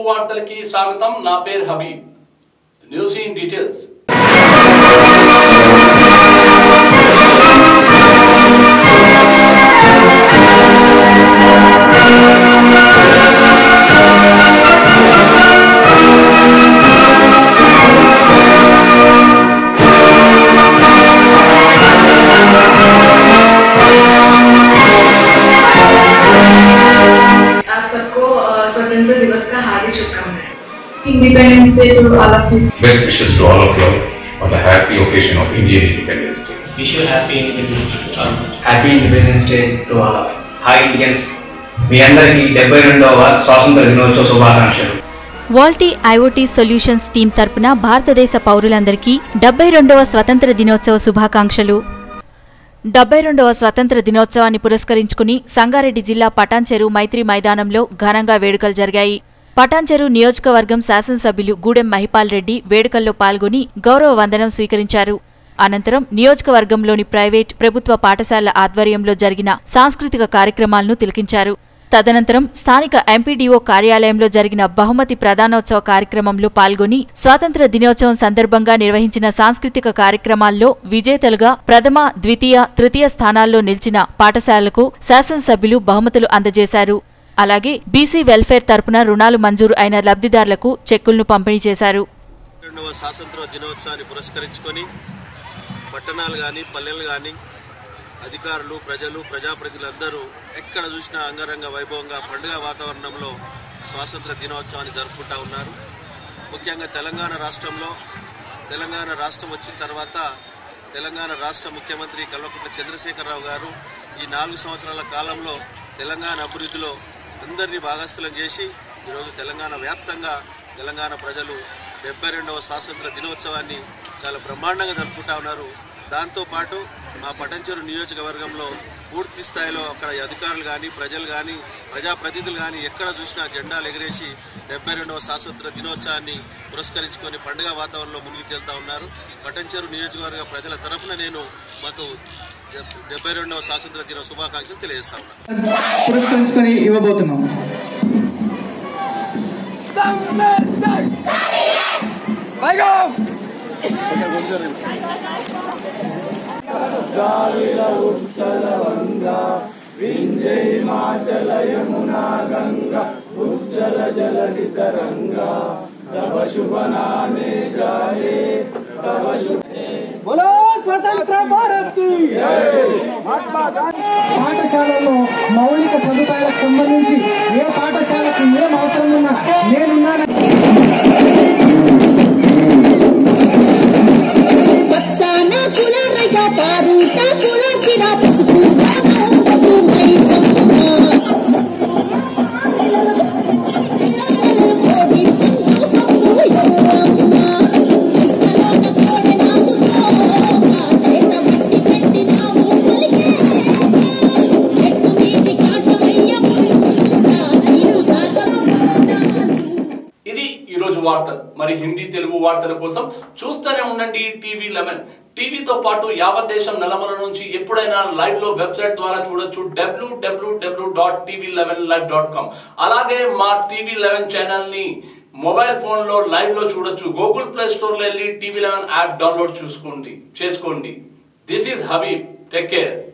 వార్తలకి స్వాగతం నా పేరు హబీబ్ న్యూస్ ఇన్ డీటెయిల్స్ आप सबको अ, स्वतंत्र दिवस का हार्दिक शुभकामनाएं Independence Day to all of you Best wishes to all of you on the happy occasion of Indian Independence Day. Wish you happy Independence Day. Happy Independence Day to all of hi Indians మీ అందరికీ డెబ్బై రెండవ స్వాతంత్ర దినోత్సవ శుభాకాంక్షలు వాల్టీ IoT solutions team తరపున భారతదేశ పౌరులందరికీ డెబ్బై రెండవ స్వతంత్ర దినోత్సవ శుభాకాంక్షలు డెబ్బై రెండవ స్వతంత్ర దినోత్సవాన్ని పురస్కరించుకుని సంగారెడ్డి జిల్లా పటాన్చెరు మైత్రి మైదానంలో ఘనంగా వేడుకలు జరిగాయి పటాన్చెరు నియోజకవర్గం శాసనసభ్యులు గూడెం మహిపాల్ రెడ్డి వేడుకల్లో పాల్గొని గౌరవ వందనం స్వీకరించారు అనంతరం నియోజకవర్గంలోని ప్రైవేట్ ప్రభుత్వ పాఠశాలల ఆధ్వర్యంలో జరిగిన సాంస్కృతిక కార్యక్రమాలను తిలకించారు తదనంతరం స్థానిక ఎంపీడీఓ కార్యాలయంలో జరిగిన బహుమతి ప్రధానోత్సవ కార్యక్రమంలో పాల్గొని స్వాతంత్ర దినోత్సవం సందర్భంగా నిర్వహించిన సాంస్కృతిక కార్యక్రమాల్లో విజేతలుగా ప్రథమ ద్వితీయ తృతీయ స్థానాల్లో నిలిచిన పాఠశాలలకు శాసనసభ్యులు బహుమతులు అందజేశారు అలాగే బీసీ వెల్ఫేర్ తరపున రుణాలు మంజూరు అయిన లబ్ధిదారులకు చెక్కులను పంపిణీ చేశారు రెండవ స్వాతంత్ర దినోత్సవాన్ని పురస్కరించుకొని పట్టణాలు కానీ పల్లెలు కానీ అధికారులు ప్రజలు ప్రజాప్రతినిధులందరూ ఎక్కడ చూసినా అంగరంగ వైభవంగా పండుగ వాతావరణంలో స్వాతంత్ర దినోత్సవాన్ని జరుపుకుంటా ఉన్నారు ముఖ్యంగా తెలంగాణ రాష్ట్రంలో తెలంగాణ రాష్ట్రం వచ్చిన తర్వాత తెలంగాణ రాష్ట్ర ముఖ్యమంత్రి కల్వకుంట్ల చంద్రశేఖరరావు గారు ఈ నాలుగు సంవత్సరాల కాలంలో తెలంగాణ అభివృద్ధిలో అందరినీ భాగస్థులం చేసి ఈరోజు తెలంగాణ వ్యాప్తంగా తెలంగాణ ప్రజలు డెబ్బై రెండవ స్వాతంత్ర దినోత్సవాన్ని చాలా బ్రహ్మాండంగా జరుపుకుంటా ఉన్నారు దాంతోపాటు మా పటంచెరు నియోజకవర్గంలో పూర్తి స్థాయిలో అక్కడ అధికారులు కానీ ప్రజలు కానీ ప్రజాప్రతినిధులు కానీ ఎక్కడ చూసినా జెండాలు ఎగిరేసి డెబ్బై రెండవ స్వాతంత్ర దినోత్సవాన్ని పురస్కరించుకొని పండుగ వాతావరణంలో మునిగి తేలుతా ఉన్నారు పటంచెరు నియోజకవర్గ ప్రజల తరఫున నేను మాకు డెబ్బై రెండవ స్వాతంత్ర దిన శుభాకాంక్షలు తెలియజేస్తా ఉన్నాను పురస్కరించుకొని ఇవ్వబోతున్నాం పాఠశాలలో మౌలిక సదుపాయాలకు సంబంధించి ఏ పాఠశాలకు ఏం అవసరం ఉన్నా నేనున్నాను బచ్చానా కులారయ్య బారూట కులాసిర పసుపు రామోబు మైసమ్మ కోడి సంచు పప్పు యోరమ్మ కలోన కోడి నాదు కాటేన మట్టి పెట్టి నావు పలికే చెట్టు మీది చాటమయ్య పుల్లున్నా నీకు సాగమ పోతాను ఇది ఈరోజు వార్తలు మరి హిందీ తెలుగు వార్తల కోసం చూస్తూనే ఉండండి టీవీ లెవెన్ టీవీతో పాటు యావత్ దేశం నలమల నుంచి ఎప్పుడైనా లైవ్ లో వెబ్సైట్ ద్వారా చూడొచ్చు W W W dot TV eleven live dot com అలాగే మా టీవీ లెవెన్ ఛానల్ ని మొబైల్ ఫోన్ లో లైవ్ లో చూడొచ్చు గూగుల్ ప్లే స్టోర్ లో వెళ్ళి టీవీ లెవెన్ యాప్ డౌన్లోడ్ చూసుకోండి చేసుకోండి this is Habib take care